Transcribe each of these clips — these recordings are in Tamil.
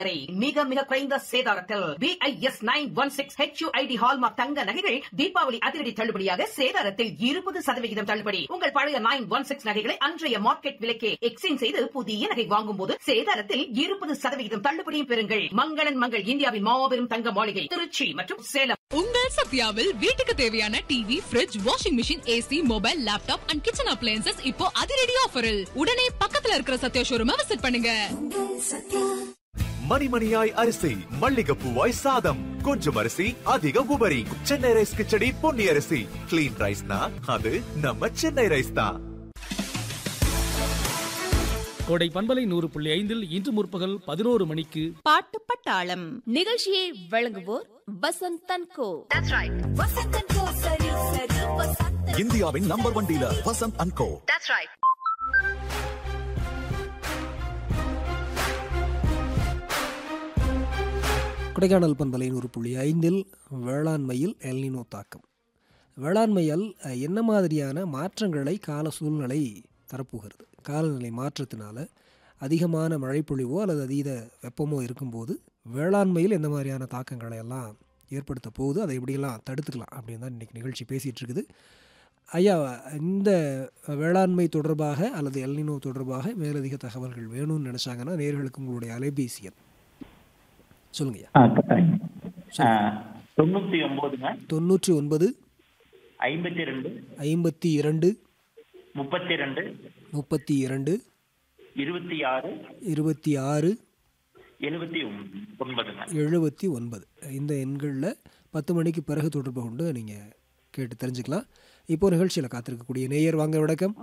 வரை மிக மிக குறைந்த சேதாரத்தில் BIS nine one six HUID hallmark தங்க நகைகள் தீபாவளி அதிரடி தள்ளுபடியாக சேதாரத்தில் இருபது சதவிகிதம் தள்ளுபடி உங்கள் பழைய நைன் ஒன் சிக்ஸ் நகைகளை அன்றைய மார்க்கெட் விலைக்கே எக்ஸ்சேஞ்ச் செய்து புதிய நகை வாங்கும் போது சேதாரத்தில் இருபது சதவிகிதம் தள்ளுபடியும் பெறுங்கள் மங்களன் மங்கள் இந்தியாவின் மாபெரும் தங்க மாளிகை திருச்சி மற்றும் சேலம் உங்கள் சத்யாவில் வீட்டுக்கு தேவையான TV fridge washing machine AC mobile laptop and kitchen appliances இப்போ அதிரடி ஆஃபரில் உடனே பக்கத்துல இருக்கிற சத்யா ஷோரூமை விசிட் பண்ணுங்க மணிமணியாய் அரிசி மல்லிகைப்பூவாய் சாதம் கொஞ்சம் அரிசி அதிக உபரி சென்னை ரைஸ் கிச்சடி பொன்னி அரிசி கிளீன் ரைஸ்னா அது நம்ம சென்னை ரைஸ் தான் கோடை பண்பலை நூறு புள்ளி ஐந்தில் இன்று முற்பகல் பதினோரு மணிக்கு பாட்டு பட்டாளம் நிகழ்ச்சியை வழங்குவோர் வசந்த் தன்கோ இந்தியாவின் number one dealer Vasanth and co Kodaikanal பண்பலை நூறு புள்ளி ஐந்தில் வேளாண்மையில் எல்னினோ தாக்கம் வேளாண்மையால் அஹ், என்ன மாதிரியான மாற்றங்களை கால சூழ்நிலை தரப்போகிறது காலநிலை மாற்றத்தினால அதிகமான மழைப்பொழிவோ அல்லது அதீத வெப்பமோ இருக்கும்போது வேளாண்மையில் எந்த மாதிரியான தாக்கங்களை எல்லாம் ஏற்படுத்த போகுது அதை எப்படியெல்லாம் தடுத்துக்கலாம் அப்படின்னு தான் இன்றைக்கி நிகழ்ச்சி பேசிகிட்டு இருக்குது ஐயா இந்த வேளாண்மை தொடர்பாக அல்லது எல்னினோ தொடர்பாக மேலதிக தகவல்கள் வேணும்னு நினச்சாங்கன்னா நேர்களுக்கு உங்களுடைய அலைபேசி எண் சொல்லுங்கய்யா ஆ, கட்டாயம். ஆ, தொண்ணூத்தி ஒன்பதுங்க தொண்ணூற்றி ஒன்பது ஐம்பத்தி ரெண்டு ஐம்பத்தி இரண்டு முப்பத்தி ரெண்டு முப்பத்தி இரண்டு இருபத்தி ஆறு இருபத்தி ஆறு எழுபத்தி ஒன்பதுங்க எழுபத்தி ஒன்பது இந்த எண்களில் பத்து மணிக்கு பிறகு தொடர்பு கொண்டு நீங்கள் கேட்டு தெரிஞ்சுக்கலாம் இப்போ நிகழ்ச்சியில் காத்திருக்கக்கூடிய நேயர் வாங்க வணக்கம்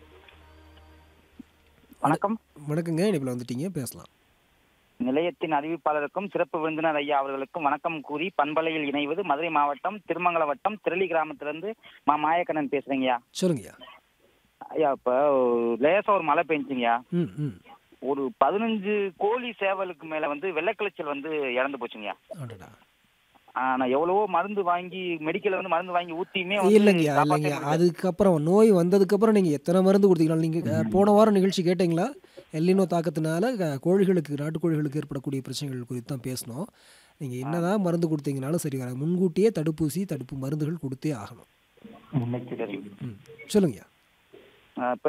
வணக்கம் வணக்கங்க இனிப்பில் வந்துட்டீங்க பேசலாம் நிலையத்தின் அறிவிப்பாளருக்கும் சிறப்பு விருந்தினர் ஐயா அவர்களுக்கும் வணக்கம் கூறி பண்பலையில் இணைவது மதுரை மாவட்டம் திருமங்கல வட்டம் திரளி கிராமத்திலிருந்து மா மாயக்கண்ணன் பேசுறேங்கய்யா சொல்லுங்கய்யா ஐயா இப்ப லேசா ஒரு மழை பெஞ்சுங்கய்யா ம் ம் ஒரு பதினஞ்சு கோழி சேவலுக்கு மேல வந்து வெள்ளைக்கிளைச்சல் வந்து இறந்து போச்சுங்கய்யா அடடா ஆனா எவ்வளவோ மருந்து வாங்கி மெடிக்கல்ல வந்து மருந்து வாங்கி ஊத்தியுமே வந்து இல்லைங்கய்யா காப்பாத்த இல்லைங்கய்யா முடியல. அதுக்கப்புறம் நோய் வந்ததுக்கப்புறம் நீங்கள் எத்தனை மருந்து கொடுத்தீங்களா நீங்கள் போன வாரம் நிகழ்ச்சி கேட்டிங்களா எல்லினோ தாக்கத்தினால க- கோழிகளுக்கு நாட்டுக்கோழிகளுக்கு ஏற்படக்கூடிய பிரச்சனைகள் குறித்து தான் பேசினோம் நீங்கள் என்னதான் மருந்து கொடுத்தீங்கனாலும் சரி வராது முன்கூட்டியே தடுப்பூசி தடுப்பு மருந்துகள் கொடுத்தே ஆகணும் முன்னெச்சரிக்கை. ம் சொல்லுங்கய்யா ஆ, இப்ப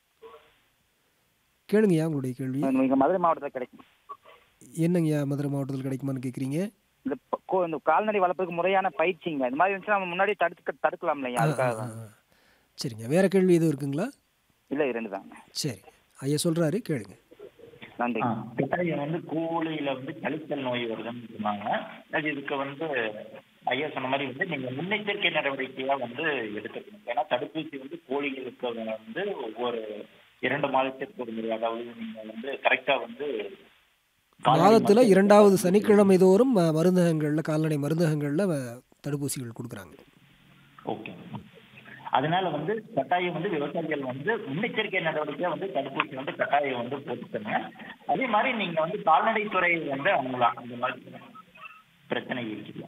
கேளுங்கய்யா உங்களுடைய கேள்வி இங்க மதுரை மாவட்டத்துல கிடைக்கும் என்னங்கய்யா மதுரை மாவட்டத்தில் கிடைக்குமான்னு கேட்குறீங்க இந்த ப- கோ- இந்த கால்நடை வளர்ப்புக்கு முறையான பயிற்சிங்க இந்த மாதிரி இருந்துச்சுன்னா நம்ம முன்னாடியே தடுக்க தடுக்கலாம் இல்லையா அதுக்காக தான். சரிங்க வேற கேள்வி எதுவும் இருக்குங்களா இல்ல இரண்டு தாங்க சரி ஐயா சொல்கிறாரு கேளுங்க நன்றி ஆ, கட்டாயம் வந்து கோழியில வந்து கழித்தல் நோய் வருதுன்னு சொன்னாங்க அது இதுக்கு வந்து ஐயா சொன்ன மாதிரி வந்து நீங்க முன்னெச்சரிக்கை நடவடிக்கையா வந்து எடுத்துக்கணும் ஏன்னா தடுப்பூசி வந்து கோழிகளுக்கு வந்து ஒவ்வொரு இரண்டு மாதத்திற்கு ஒரு முறை அதாவது நீங்க வந்து கரெக்டா வந்து கால்நடை மாதத்தில் மருத்துவ- இரண்டாவது சனிக்கிழமை தோறும் ம- மருந்தகங்களில் கால்நடை மருந்தகங்களில் வ- தடுப்பூசிகள் கொடுக்குறாங்க ஓகே அதனால வந்து கட்டாயம் வந்து விவசாயிகள் வந்து முன்னெச்சரிக்கை நடவடிக்கையா வந்து தடுப்பூசி வந்து கட்டாயம் வந்து போட்டுக்கோங்க அதே மாதிரி நீங்க வந்து கால்நடைத்துறை வந்து அவங்களாம் அந்த மாதிரி பிரச்சனை இருக்குது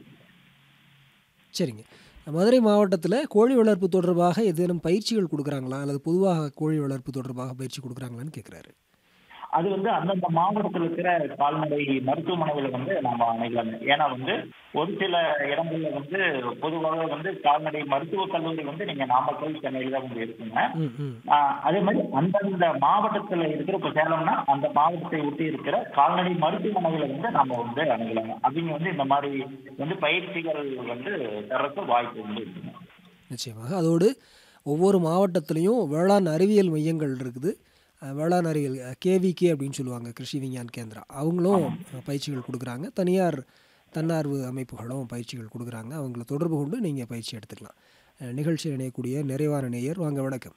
சரிங்க மதுரை மாவட்டத்தில் கோழி வளர்ப்பு தொடர்பாக ஏதேனும் பயிற்சிகள் கொடுக்குறாங்களா அல்லது பொதுவாக கோழி வளர்ப்பு தொடர்பாக பயிற்சி கொடுக்குறாங்களான்னு கேட்குறாரு அது வந்து அந்தந்த மாவட்டத்தில் இருக்கிற கால்நடை மருத்துவமனைகளை வந்து நாம அணுகலாம் ஏன்னா வந்து ஒரு சில இடங்கள்ல வந்து பொதுவாக வந்து கால்நடை மருத்துவக் கல்லூரி வந்து நீங்க நாமக்கல் சென்னையில தான் வந்து இருக்குங்க ம் ம் ஆஹ் அதே மாதிரி அந்தந்த மாவட்டத்துல இருக்கிற இப்போ சேலம்னா அந்த மாவட்டத்தை ஒட்டி இருக்கிற கால்நடை மருத்துவமனைகளை வந்து நாம வந்து அணுகலாம் அவங்க வந்து இந்த மாதிரி வந்து பயிற்சிகள் வந்து தரக்கு வாய்ப்பு வந்து இருக்குங்க நிச்சயமாக அதோடு ஒவ்வொரு மாவட்டத்திலையும் வேளாண் அறிவியல் மையங்கள் இருக்குது அஹ், வேளாண் அறிவியல் கேவிகே அப்படின்னு சொல்லுவாங்க கிருஷி விஞ்ஞான் கேந்திரா அவங்களும் அஹ், பயிற்சிகள் கொடுக்குறாங்க தனியார் தன்னார்வ அமைப்புகளும் பயிற்சிகள் கொடுக்குறாங்க அவங்கள தொடர்பு கொண்டு நீங்கள் பயிற்சி எடுத்துக்கலாம் அஹ், நிகழ்ச்சியில் இணையக்கூடிய நிறைவான நேயர் வாங்க வணக்கம்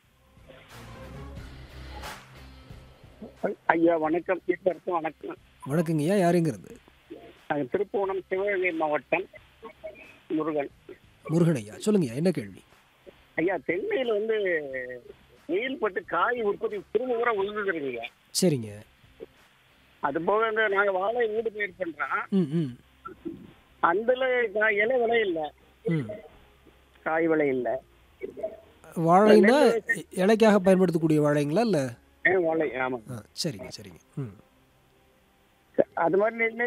ஐயா வணக்கம் இருவருக்கும் வணக்கம் வணக்கங்கய்யா யாருங்கிறது நாங்கள் திருப்புவனம் சிவகங்கை மாவட்டம் முருகன் முருகன் ஐயா சொல்லுங்கய்யா என்ன கேள்வி ஐயா தென்னையில் வந்து வெயில் பட்டு காய் உற்பத்தி திரும்ப கூட விழுந்துருக்குங்க சரிங்க அது போக இந்த நாங்கள் வாழை வீடு பயிர் பண்ணுறோம் ம் ம் அந்தல காய் இலை விலை இல்லை ம் காய் விலை இல்லை வாழைன்னா இலைக்காக பயன்படுத்தக்கூடிய வாழைங்களா இல்லை ஏன் வாழை ஆமாம் ஆ சரிங்க சரிங்க ம் அது மாதிரி நெல்